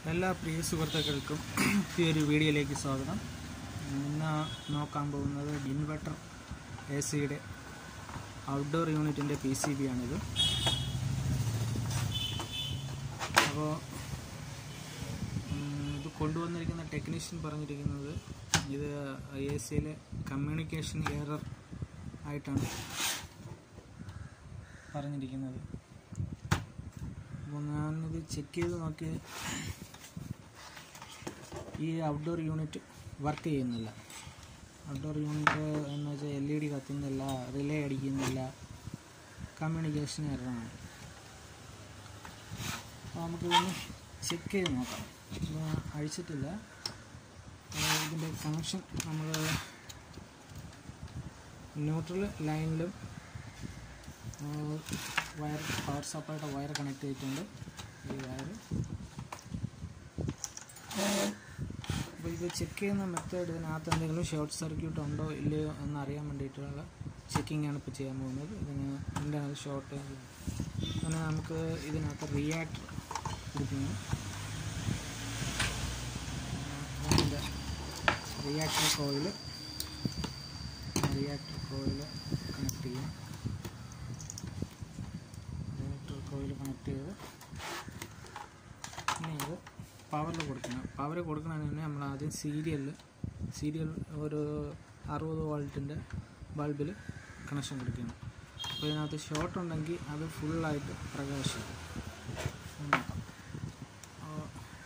എല്ലാ പ്രിയ സുഹൃത്തുക്കൾക്കും ഈ ഒരു വീഡിയോയിലേക്ക് സ്വാഗതം ഇന്ന് നോക്കാൻ പോകുന്നത് ഇൻവെർട്ടർ എ സിയുടെ ഔട്ട്ഡോർ യൂണിറ്റിൻ്റെ പി സി ബി ആണിത് അപ്പോൾ ഇത് കൊണ്ടുവന്നിരിക്കുന്ന ടെക്നീഷ്യൻ പറഞ്ഞിരിക്കുന്നത് ഇത് എ സിയിലെ കമ്മ്യൂണിക്കേഷൻ എറർ ആയിട്ടാണ് പറഞ്ഞിരിക്കുന്നത് അപ്പോൾ ഞാനിത് ചെക്ക് ചെയ്ത് നോക്കി ഈ ഔട്ട്ഡോർ യൂണിറ്റ് വർക്ക് ചെയ്യുന്നില്ല ഔട്ട്ഡോർ യൂണിറ്റ് എന്ന് വെച്ചാൽ എൽ ഇ ഡി കത്തുന്നില്ല റിലേ അടിക്കുന്നില്ല കമ്മ്യൂണിക്കേഷൻ എററാണ് അപ്പോൾ നമുക്കിതൊന്ന് ചെക്ക് ചെയ്ത് നോക്കാം ഇത് അഴിച്ചിട്ടില്ല അപ്പോൾ ഇതിൻ്റെ കണക്ഷൻ നമ്മൾ ന്യൂട്രൽ ലൈനിലും വയർ പവർ സപ്ലൈയുടെ വയർ കണക്ട് ചെയ്തിട്ടുണ്ട് ഈ വയർ അപ്പോൾ ഇത് ചെക്ക് ചെയ്യുന്ന മെത്തേഡ് ഇതിനകത്ത് എന്തെങ്കിലും ഷോർട്ട് സർക്യൂട്ട് ഉണ്ടോ ഇല്ലയോ എന്ന് അറിയാൻ വേണ്ടിയിട്ടുള്ള ചെക്കിംഗ് ആണ് ഇപ്പോൾ ചെയ്യാൻ പോകുന്നത് ഇതിന് എന്താണ് ഷോർട്ട് അങ്ങനെ നമുക്ക് ഇതിനകത്ത് റിയാക്ടർ കൊടുക്കുന്നു അതിൻ്റെ reactor coil reactor coil connect ചെയ്യാം റിയാക്ടർ കോയിൽ കണക്ട് ചെയ്ത് ഇനി ഇത് പവറിൽ കൊടുക്കണം പവർ കൊടുക്കണമെന്ന് തന്നെ നമ്മൾ ആദ്യം സീരിയലിൽ സീരിയൽ ഒരു അറുപത് വോൾട്ടിൻ്റെ ബൾബിൽ കണക്ഷൻ കൊടുക്കണം അപ്പോൾ ഇതിനകത്ത് ഷോർട്ട് ഉണ്ടെങ്കിൽ അത് ഫുള്ളായിട്ട് പ്രകാശിക്കും അത് നോക്കാം അപ്പോൾ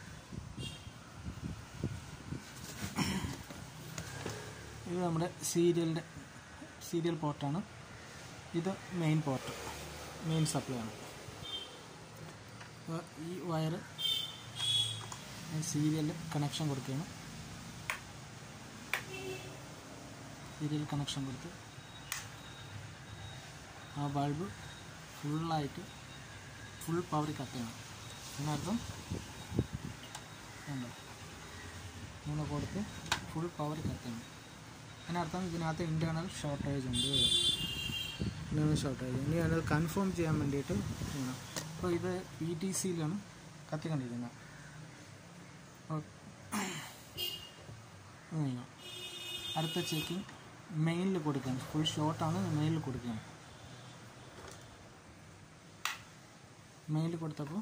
ഇത് നമ്മുടെ സീരിയലിൻ്റെ സീരിയൽ പോർട്ടാണ് ഇത് മെയിൻ പോർട്ട് മെയിൻ സപ്ലൈ ആണ് അപ്പോൾ ഈ വയർ സീരിയലിൽ കണക്ഷൻ കൊടുക്കുകയാണ് സീരിയൽ കണക്ഷൻ കൊടുത്ത് ആ ബൾബ് ഫുള്ളായിട്ട് ഫുൾ പവർ കട്ട് ചെയ്യണം അതിനർത്ഥം ഉണ്ടോ ഇങ്ങനെ കൊടുത്ത് ഫുൾ പവർ കട്ട് ചെയ്യണം അതിനർത്ഥം ഇതിനകത്ത് ഇൻറ്റേർണൽ ഷോർട്ടേജ് ഉണ്ട് ഇൻറ്റേർണൽ ഷോർട്ടേജ് ഇനി അത് കൺഫേം ചെയ്യാൻ വേണ്ടിയിട്ട് ചെയ്യണം അപ്പോൾ ഇത് പി ടി സിയിലാണ് കത്തിക്കൊണ്ടിരിക്കുന്നത് അടുത്ത ചെക്കിങ് മെയിനിൽ കൊടുക്കണം ഫുൾ ഷോർട്ടാണ് മെയിനിൽ കൊടുക്കണം മെയിനിൽ കൊടുത്തപ്പോൾ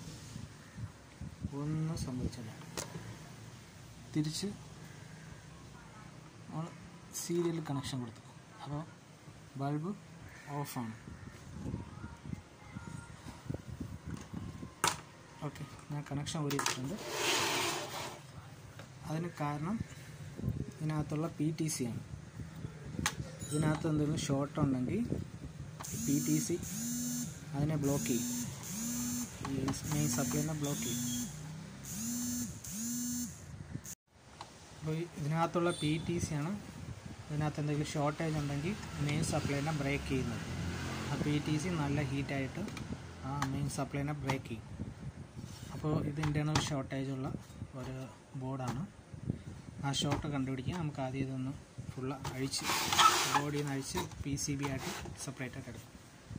ഒന്നും സംഭവിച്ചില്ല തിരിച്ച് നമ്മൾ സീരിയൽ കണക്ഷൻ കൊടുത്തു അപ്പോൾ ബൾബ് ഓഫാണ് ഓക്കെ ഞാൻ കണക്ഷൻ ഒരുക്കിയിട്ടുണ്ട് അതിന് കാരണം ഇതിനകത്തുള്ള പി ടി സി ആണ് ഇതിനകത്ത് എന്തെങ്കിലും ഷോർട്ട് ഉണ്ടെങ്കിൽ പി ടി സി അതിനെ ബ്ലോക്ക് ചെയ്യും ഈ മെയിൻ സപ്ലൈനെ ബ്ലോക്ക് ചെയ്യും അപ്പോൾ ഇതിനകത്തുള്ള പി ടി സി ആണ് ഇതിനകത്ത് എന്തെങ്കിലും ഷോർട്ടേജ് ഉണ്ടെങ്കിൽ മെയിൻ സപ്ലൈനെ ബ്രേക്ക് ചെയ്യുന്നത് ആ പി ടി സി നല്ല ഹീറ്റായിട്ട് ആ മെയിൻ സപ്ലൈനെ ബ്രേക്ക് ചെയ്യും അപ്പോൾ ഇത് ഇൻറ്റേർണൽ ഷോർട്ടേജ് ഉള്ള ഒരു ബോർഡാണ് ആ ഷോർട്ട് കണ്ടുപിടിക്കാൻ നമുക്ക് ആദ്യം ഇതൊന്ന് ഫുള്ള് അഴിച്ച് ബോഡിയിൽ നിന്ന് അഴിച്ച് പി സി ബി ആയിട്ട് സെപ്പറേറ്റ് ആയിട്ട് എടുക്കും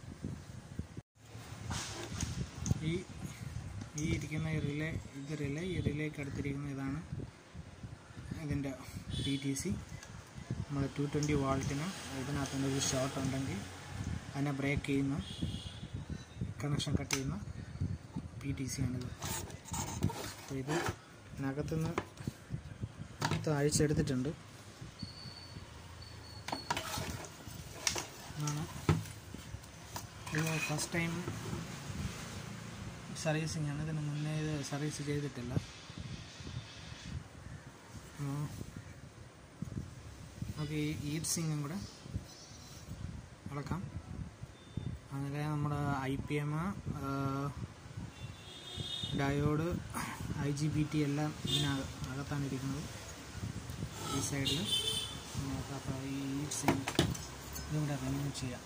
ഈ ഈ ഇരിക്കുന്ന ഈ റിലേ ഇത് റിലേ ഈ റിലേക്ക് അടുത്തിരിക്കുന്ന ഇതാണ് ഇതിൻ്റെ പി ടി സി നമ്മൾ ടു ട്വൻറ്റി വാൾട്ടിന് ഇതിനകത്ത് ഒരു ഷോർട്ട് ഉണ്ടെങ്കിൽ അതിനെ ബ്രേക്ക് ചെയ്യുന്ന കണക്ഷൻ കട്ട് ചെയ്യുന്ന പി ടി സി ആണിത് അപ്പോൾ ഇത് ഇതിനകത്തുനിന്ന് ഇത് അഴിച്ചെടുത്തിട്ടുണ്ട് ആണ് ഇത് ഫസ്റ്റ് ടൈം സർവീസിങ് ആണ് ഇതിന് മുന്നേ ഇത് സർവീസ് ചെയ്തിട്ടില്ല നമുക്ക് ഈ ഈറ്റ് സിങ്ങും കൂടെ അടക്കാം അങ്ങനെ നമ്മുടെ I P M diode I G B T എല്ലാം ഇതിനകത്താണ് ഇരിക്കുന്നത് ഈ സൈഡിൽ അപ്പോൾ ഈ സിം ഇതും കൂടെ റിമൂവ് ചെയ്യാം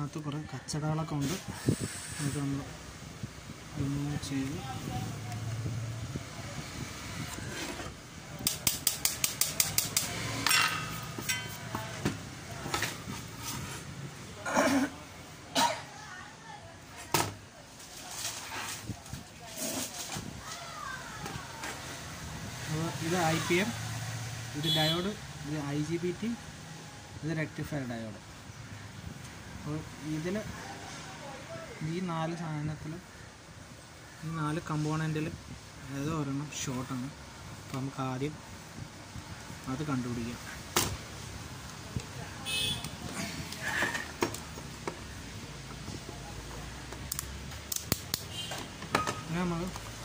ഇതിനകത്ത് കുറേ കച്ചടകളൊക്കെ ഉണ്ട് അത് നമ്മൾ റിമൂവ് ചെയ്ത് അപ്പോൾ ഇത് ഐ പി എം ഇത് ഡയോഡ് ഇത് ഐ ജി ബി ടി ഇത് റെക്ടിഫയർ ഡയോഡ് അപ്പോൾ ഇതിൽ ഈ നാല് സാധനത്തിൽ ഈ നാല് കമ്പോണൻറ്റിൽ ഏതോ ഒരെണ്ണം ഷോർട്ടാണ് അപ്പോൾ നമുക്ക് ആദ്യം അത് കണ്ടുപിടിക്കാം പിന്നെ നമ്മൾ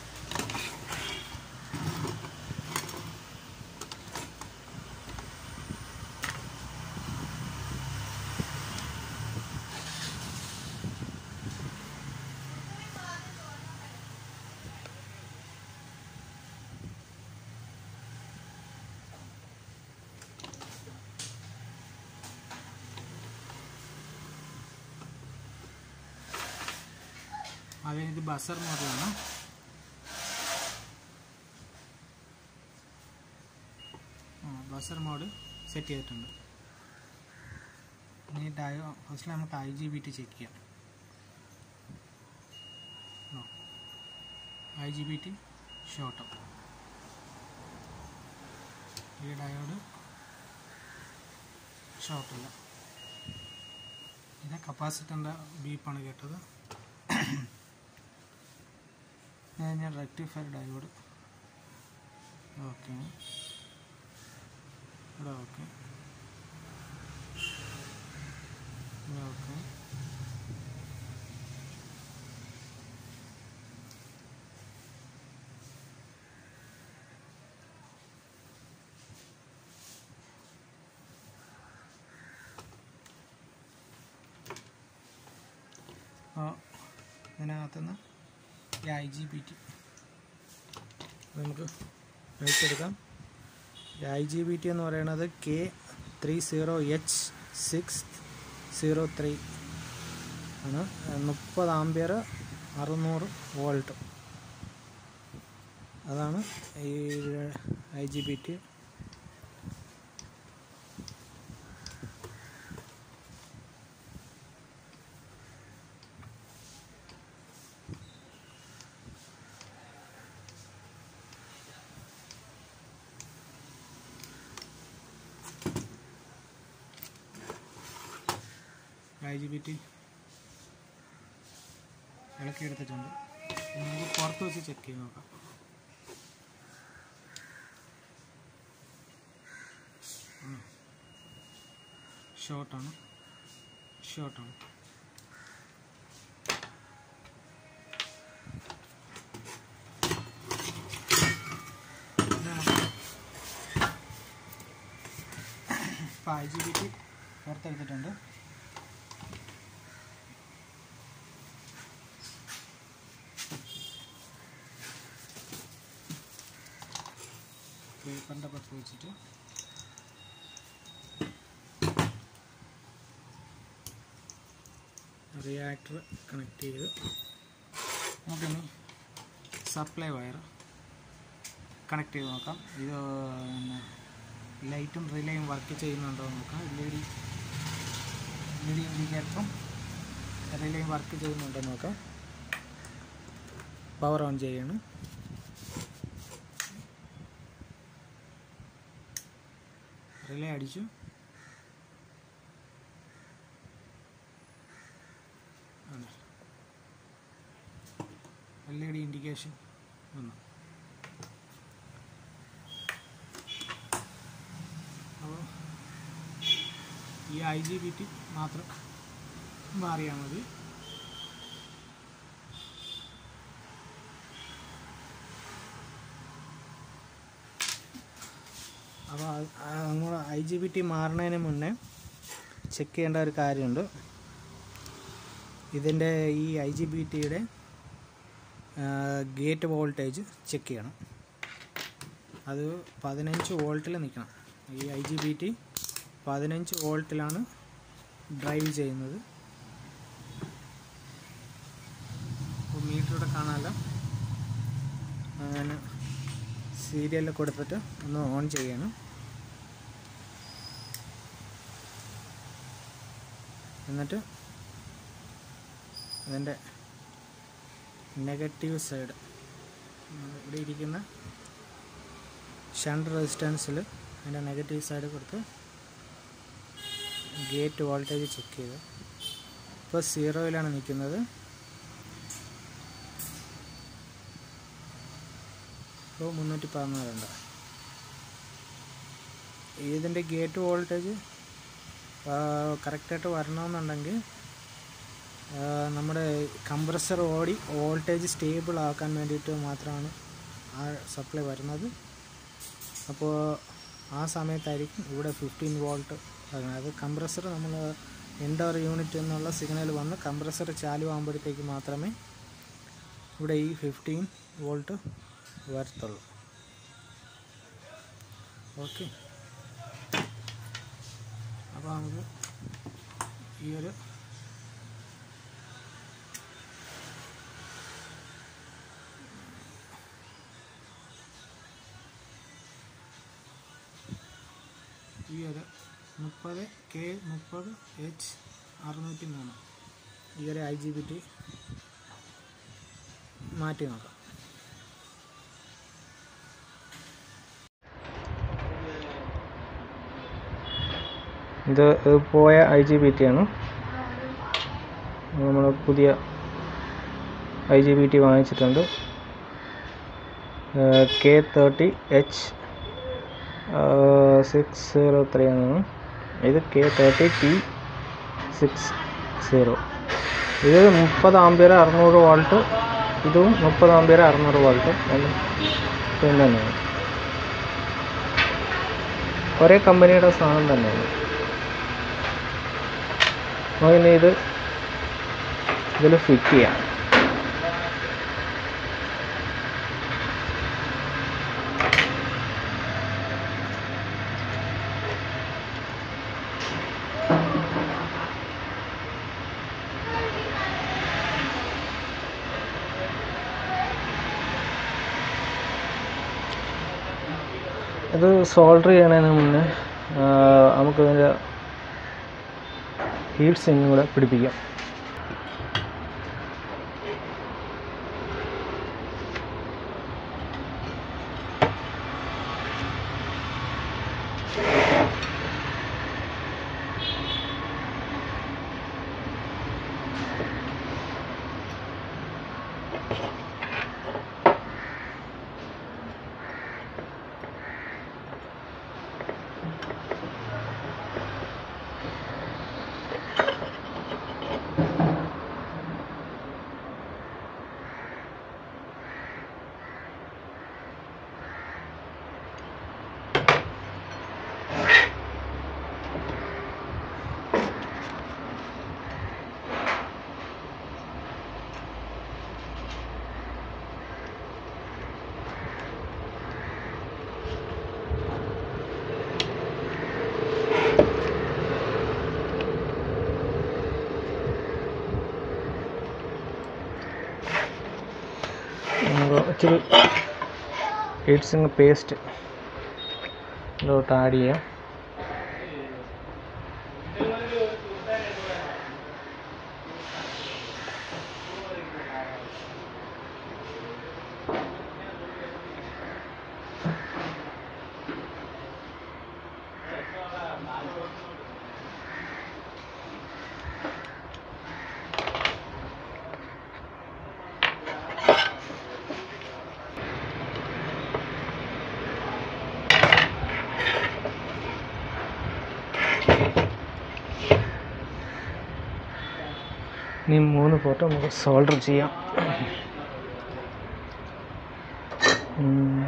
ആദ്യം ഇത് ബസർ മോഡലാണ് ആ ബസർ മോഡ് സെറ്റ് ചെയ്തിട്ടുണ്ട് ഇനി ഡയോ ഫസ്റ്റ് നമുക്ക് I G B T check ചെയ്യാം I G B T short ഈ ഡയോഡ് ഷോർട്ടല്ല ഇത് കപ്പാസിറ്ററിൻ്റെ ബീപ്പാണ് കേട്ടത് ഞാൻ ഞാൻ റെക്ടിഫയർ ഡയോഡ് ഓക്കെ ഇവിടെ ഓക്കെ ഇവിടെ ഓക്കെ അപ്പോൾ ഇതിനകത്തുനിന്ന് ഈ ഐ ജി ബി ടി നമുക്ക് അയച്ചെടുക്കാം ഐ ജി ബി ടി എന്ന് പറയുന്നത് K three zero H six zero three ആണ് മുപ്പത് ആംബിയർ അറുന്നൂറ് വോൾട്ട് അതാണ് ഈ I G B T I G B T ഇളക്കി എടുത്തിട്ടുണ്ട് ഇനി നമുക്ക് പുറത്ത് വെച്ച് ചെക്ക് ചെയ്ത് നോക്കാം ഷോർട്ടാണ് ഷോർട്ടാണ് ഇപ്പോൾ ഐ ജി ബി ടി പുറത്തെടുത്തിട്ടുണ്ട് പേപ്പറിൻ്റെ പുറത്ത് വെച്ചിട്ട് റിയാക്ടർ കണക്ട് ചെയ്ത് നമുക്കിനി സപ്ലൈ വയർ കണക്ട് ചെയ്ത് നോക്കാം ഇത് പിന്നെ ലൈറ്റും റിലേയും വർക്ക് ചെയ്യുന്നുണ്ടോ എന്ന് നോക്കാം L E D L E D ഇൻഡിക്കേറ്ററും റിലേയും വർക്ക് ചെയ്യുന്നുണ്ടോ എന്ന് നോക്കാം പവർ ഓൺ ചെയ്യണം റിലേ അടിച്ചു എൽ ഇ ഡി ഇൻഡിക്കേഷൻ വന്നു അപ്പോൾ ഈ ഐ ജി ബി ടി മാത്രം മാറിയാൽ മതി അപ്പോൾ നമ്മൾ ഐ ജി ബി ടി മാറുന്നതിന് മുന്നേ ചെക്ക് ചെയ്യേണ്ട ഒരു കാര്യമുണ്ട് ഇതിൻ്റെ ഈ ഐ ജി ബി ടിയുടെ ഗേറ്റ് വോൾട്ടേജ് ചെക്ക് ചെയ്യണം അത് പതിനഞ്ച് വോൾട്ടിൽ നിൽക്കണം ഈ ഐ ജി ബി ടി പതിനഞ്ച് വോൾട്ടിലാണ് ഡ്രൈവ് ചെയ്യുന്നത് മീറ്ററൂടെ കാണാമല്ലോ ഞാൻ സീരിയലിൽ കൊടുത്തിട്ട് ഒന്ന് ഓൺ ചെയ്യണം എന്നിട്ട് അതിൻ്റെ നെഗറ്റീവ് സൈഡ് ഇവിടെ ഇരിക്കുന്ന ഷണ്ട് റെസിസ്റ്റൻസിൽ അതിൻ്റെ നെഗറ്റീവ് സൈഡ് കൊടുത്ത് ഗേറ്റ് വോൾട്ടേജ് ചെക്ക് ചെയ്ത് ഇപ്പോൾ സീറോയിലാണ് നിൽക്കുന്നത് ഇപ്പോൾ മുന്നൂറ്റി പതിനാലുണ്ട് ഇതിൻ്റെ ഗേറ്റ് വോൾട്ടേജ് കറക്റ്റായിട്ട് വരണമെന്നുണ്ടെങ്കിൽ ആ, നമ്മുടെ കംപ്രസർ ഓടി വോൾട്ടേജ് സ്റ്റേബിൾ ആക്കാൻ വേണ്ടിയിട്ട് മാത്രമാണ് ആ സപ്ലൈ വരുന്നത് അപ്പോൾ ആ സമയത്തായിരിക്കും ഇവിടെ ഫിഫ്റ്റീൻ വോൾട്ട് വരുന്നത് അത് കംപ്രസർ നമ്മൾ എൻഡോർ യൂണിറ്റ് എന്നുള്ള സിഗ്നൽ വന്ന് കംപ്രസർ ചാലു ആകുമ്പോഴത്തേക്ക് മാത്രമേ ഇവിടെ ഈ ഫിഫ്റ്റീൻ വോൾട്ട് വരത്തുള്ളൂ ഓക്കെ അപ്പോൾ നമുക്ക് ഈ ഒരു ഈ ഒരു മുപ്പത് കെ മുപ്പത് എച്ച് അറുന്നൂറ്റി മൂന്ന് ഈ ഒരു ഐ ജി ബി ടി മാറ്റി നോക്കാം ഇത് പോയ ഐ ജി ബി ടി ആണ് നമ്മൾ പുതിയ ഐ ജി ബി ടി വാങ്ങിച്ചിട്ടുണ്ട് K thirty H six zero three ആണ് ഇത് K thirty T six zero ഇത് മുപ്പത് ആമ്പിയർ അറുന്നൂറ് വോൾട്ട് ഇതും മുപ്പത് ആമ്പിയർ അറുന്നൂറ് വോൾട്ട് രണ്ടും സെയിം തന്നെയാണ് ഒരേ കമ്പനിയുടെ സാധനം തന്നെയാണ് നമുക്കിനി ഇത് ഇതിൽ ഫിറ്റ് ചെയ്യാം ഇത് സോൾഡർ ചെയ്യണതിന് മുന്നേ ആ, നമുക്ക് ഇതിൻ്റെ ഹീറ്റ് സിങ്ങും കൂടെ പിടിപ്പിക്കാം നമുക്ക് ഇച്ചിരി ഹീറ്റ് സിങ് പേസ്റ്റ് ഇതിലോട്ട് ആഡ് ചെയ്യാം ഇനി മൂന്ന് ഫോട്ടോ നമുക്ക് സോൾഡർ ചെയ്യാം ഉം.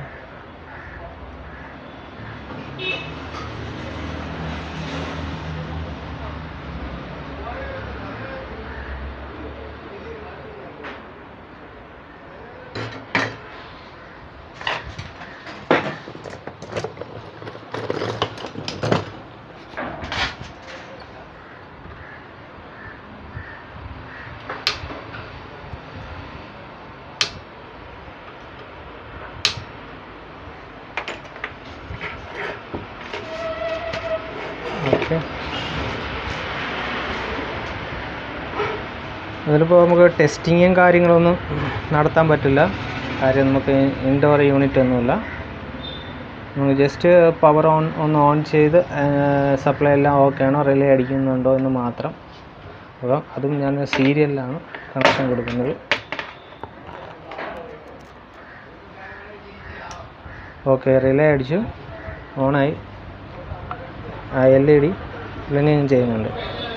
ഓക്കെ അതിലിപ്പോൾ നമുക്ക് ടെസ്റ്റിങ്ങും കാര്യങ്ങളൊന്നും നടത്താൻ പറ്റില്ല കാര്യം നമുക്ക് ഇൻഡോർ യൂണിറ്റ് ഒന്നുമില്ല നമുക്ക് ജസ്റ്റ് പവർ ഓൺ ഒന്ന് ഓൺ ചെയ്ത് സപ്ലൈ എല്ലാം ഓക്കെ ആണോ റിലേ അടിക്കുന്നുണ്ടോ എന്ന് മാത്രം അപ്പോൾ അതും ഞാൻ സീരിയലിലാണ് കണക്ഷൻ കൊടുക്കുന്നത് ഓക്കെ റിലേ അടിച്ചു ഓണായി എൽ ഇ ഡി ബ്ലിങ്ങിങ് ചെയ്യുന്നുണ്ട്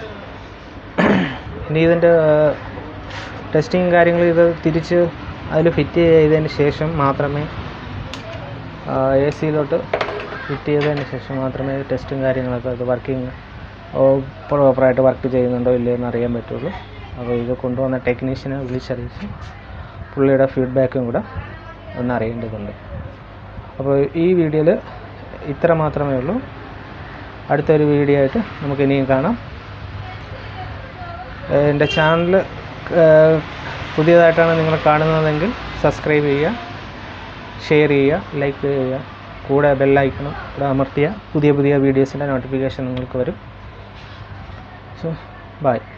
ഇനി ഇതിൻ്റെ ടെസ്റ്റിങ് കാര്യങ്ങൾ ഇത് തിരിച്ച് അതിൽ ഫിറ്റ് ചെയ്തതിന് ശേഷം മാത്രമേ എ സിയിലോട്ട് ഫിറ്റ് ചെയ്തതിന് ശേഷം മാത്രമേ ടെസ്റ്റും കാര്യങ്ങളൊക്കെ അത് വർക്കിംഗ് പ്രോപ്പറായിട്ട് വർക്ക് ചെയ്യുന്നുണ്ടോ ഇല്ലയോ എന്ന് അറിയാൻ പറ്റുള്ളൂ അപ്പോൾ ഇത് കൊണ്ടുവന്ന ടെക്നീഷ്യനെ വിളിച്ചറിയിച്ച് പുള്ളിയുടെ ഫീഡ്ബാക്കും കൂടെ ഒന്ന് അറിയേണ്ടതുണ്ട് അപ്പോൾ ഈ വീഡിയോയിൽ ഇത്ര മാത്രമേ ഉള്ളൂ അടുത്തൊരു വീഡിയോ ആയിട്ട് നമുക്ക് ഇനിയും കാണാം ഏഹ് എൻ്റെ ചാനൽ പുതിയതായിട്ടാണ് നിങ്ങൾ കാണുന്നതെങ്കിൽ സബ്സ്ക്രൈബ് ചെയ്യുക ഷെയർ ചെയ്യുക ലൈക്ക് ചെയ്യുക കൂടെ ബെല്ലൈക്കണം കൂടെ അമർത്തിയ പുതിയ പുതിയ വീഡിയോസിൻ്റെ നോട്ടിഫിക്കേഷൻ നിങ്ങൾക്ക് വരും സോ ബൈ